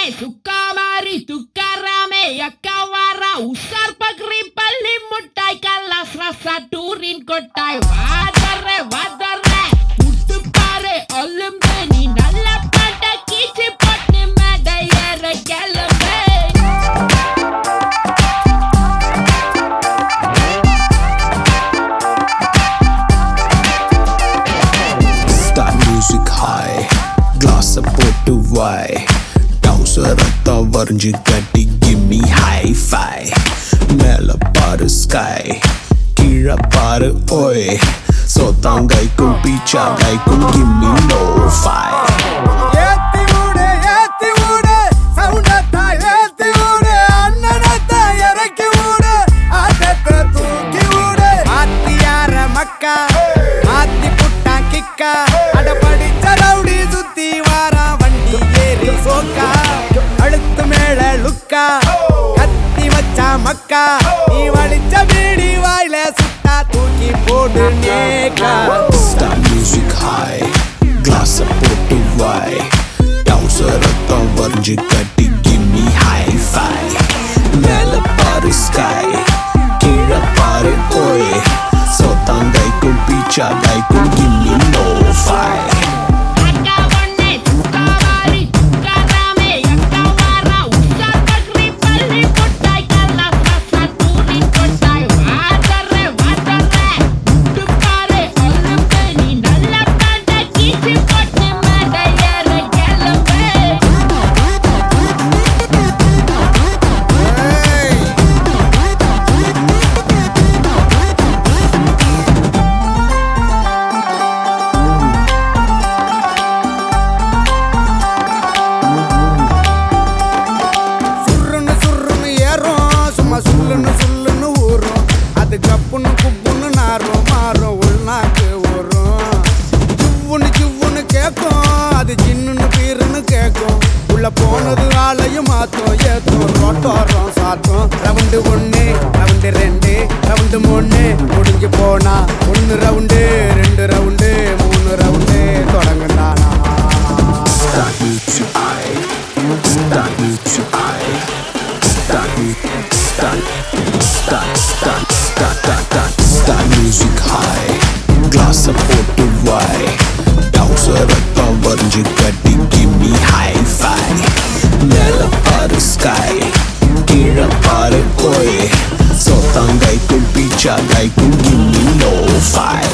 சுக்காமாரி துக்காராமே அக்காவாரா உஷார் பக்ரி பள்ளி முட்டாய் கல்லாஸ் ரசா டூரின் கொட்டாய் வாதர வாதர உட்டு பாரு ஒல்லும்பு நீ நல்ல பாட்ட கீச்சு போட்டு மேடை ஏற கிளம்பு Start music high Glass போட்டு வை டவுசரத்த வரைஞ்சு கட்டி கிம்மி ஹை ஃபை மேல பாரு ஸ்கை கீழே பாரு ஓய் சோத்தாங்கைக்கும் பீச்சாங்கைக்கும் கிம்மி நோ ஃபை ஏத்தி விடு ஏத்தி விடு சவுண்டத்தா ஏத்தி விடு அண்ணனத்தா இறக்கி விடு ஆட்டத்தை தூக்கி விடு ஆத்தியார மக்கா ஆத்தி புட்டா கிக்கா அட படிச்ச ரவுடி சுத்தி வாரா வண்டி ஏறி சோக்கா அழுத்து மேல லுக்கா கத்தி வச்சா மக்கா நீ வலிச்ச பீடி வாயில சுட்டா தூக்கி போடு நேக்கா Start music high Glass போட்டு வை டவுசரத்த வரைஞ்சு கட்டி கிம்மி ஹை ஃபை மேல பாரு ஸ்கை கீழே பாரு ஓய் சோத்தாங்கைக்கும் பீச்சாங்கைக்கும் கிம்மி நோ ஃபை அக்கா ஒண்ணே சுக்காமாரி துக்காராமே அக்காவாரா உஷார் பக்ரி பள்ளி முட்டாய் கல்லாஸ் ரசா டூரின் கொட்டாய் வாதர வாதர உட்டு பாரு ஒல்லும்பு நீ நல்ல பாட்ட கீச்சு போட்டு மேடை ஏற கிளம்பு சுருன்னு சுருன்னு ஏறும் சும்மா சுல்லுன்னு சுல்லுன்னு ஊறும் அது கப்புன்னு குப்புன்னு நாரும் மாறும் உள்நாக்கு ஊறும் ஜிவ்வுன்னு ஜிவ்வுன்னு கேட்கும் அது ஜின்னுன்னு பீருன்னு கேட்கும் உள்ள போனது ஆளையும் மாத்தும் ஏத்தும் ரோட்டோரம் சாத்தும் ரவுண்டு ஒண்ணு ரவுண்டு ரெண்டு ரவுண்டு மூணு முடிஞ்சு போனா ஒன்னு ரவுண்டு ரெண்டு ரவுண்டு மூணு ரவுண்டு தொடங்குனானா Start music high Start music high Start music Start Start Start Start Start Start Start music high Glass போட்டு வை டவுசரத்த வரைஞ்சு கட்டி கிம்மி ஹை ஃபை மேல பாரு ஸ்கை கீழே பாரு ஓய் சோத்தாங்கைக்கும் பீச்சாங்கைக்கும் கிம்மி நோ ஃபை